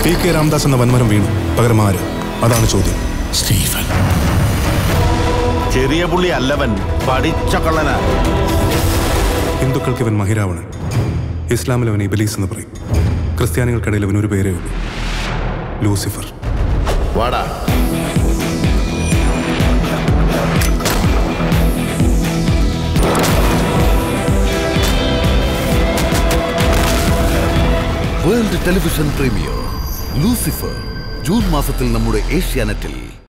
P K Ramdas എന്ന വൻമരം വീണു പകരം ആര് അതാണ് ചോദ്യം സ്റ്റീഫൻ ചെറിയ പുള്ളി അല്ലവൻ പഠിച്ച കള്ളനാ ഹിന്ദുക്കൾക്ക് ഇവൻ മഹിരാവണൻ ഇസ്ലാമിൽ അവൻ ഇബലീസ് എന്ന് പറയും ക്രിസ്ത്യാനികൾക്കിടയിൽ അവൻ ഒരു പേരേ ഉള്ളൂ ലൂസിഫർ വാടാ world television premiere Lucifer June മാസത്തിൽ നമ്മുടെ ഏഷ്യാനെറ്റിൽ